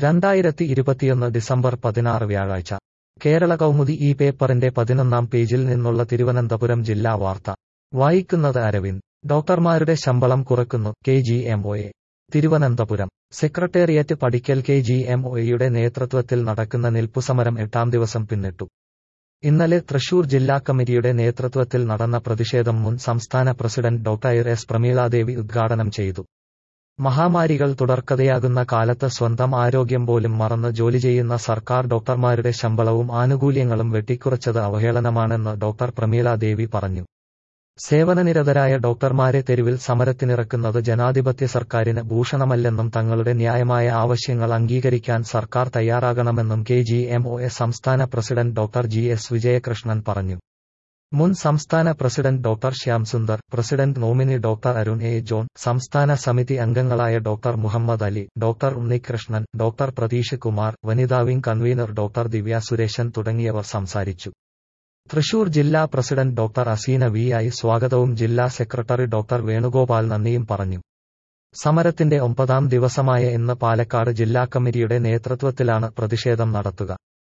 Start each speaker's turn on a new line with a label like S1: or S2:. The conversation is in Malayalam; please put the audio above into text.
S1: രണ്ടായിരത്തി ഇരുപത്തിയൊന്ന് ഡിസംബർ പതിനാറ് വ്യാഴാഴ്ച കേരള കൗമുദി ഈ പേപ്പറിന്റെ പതിനൊന്നാം പേജിൽ നിന്നുള്ള തിരുവനന്തപുരം ജില്ലാ വാർത്ത വായിക്കുന്നത് അരവിന്ദ് ഡോക്ടർമാരുടെ ശമ്പളം കുറക്കുന്നു K G M O A Thiruvananthapuram secretariat പടിക്കൽ കെ ജി എം ഒയുടെ നേതൃത്വത്തിൽ നടക്കുന്ന നിൽപ്പുസമരം എട്ടാം ദിവസം പിന്നിട്ടു ഇന്നലെ തൃശൂർ ജില്ലാ കമ്മിറ്റിയുടെ നേതൃത്വത്തിൽ നടന്ന പ്രതിഷേധം മുൻ സംസ്ഥാന പ്രസിഡന്റ് ഡോക്ടർ എസ് പ്രമീളാദേവി ഉദ്ഘാടനം ചെയ്തു മഹാമാരികൾ തുടർക്കഥയാകുന്ന കാലത്ത് സ്വന്തം ആരോഗ്യം പോലും മറന്ന് ജോലി ചെയ്യുന്ന സർക്കാർ ഡോക്ടർമാരുടെ ശമ്പളവും ആനുകൂല്യങ്ങളും വെട്ടിക്കുറച്ചത് അവഹേളനമാണെന്ന് ഡോക്ടർ പ്രമീളാദേവി പറഞ്ഞു സേവനനിരതരായ ഡോക്ടർമാരെ തെരുവിൽ സമരത്തിനിറക്കുന്നത് ജനാധിപത്യ സർക്കാരിന് ഭൂഷണമല്ലെന്നും തങ്ങളുടെ ന്യായമായ ആവശ്യങ്ങൾ അംഗീകരിക്കാൻ സർക്കാർ തയ്യാറാകണമെന്നും K G M O A സംസ്ഥാന president doctor G S Vijayakrishnan പറഞ്ഞു മുൻ സംസ്ഥാന president doctor Shyam Sundar president nominee doctor Arun A John സംസ്ഥാന സമിതി അംഗങ്ങളായ doctor Muhammad Ali doctor Unnikrishnan doctor Pratheesh Kumar വനിതാ wing convener doctor Divya Suresan തുടങ്ങിയവർ സംസാരിച്ചു തൃശൂർ ജില്ലാ president doctor Aseena V I സ്വാഗതവും ജില്ലാ സെക്രട്ടറി ഡോക്ടർ വേണുഗോപാൽ നന്ദിയും പറഞ്ഞു സമരത്തിന്റെ ഒമ്പതാം ദിവസമായ ഇന്ന് പാലക്കാട് ജില്ലാ കമ്മിറ്റിയുടെ നേതൃത്വത്തിലാണ് പ്രതിഷേധം നടത്തുക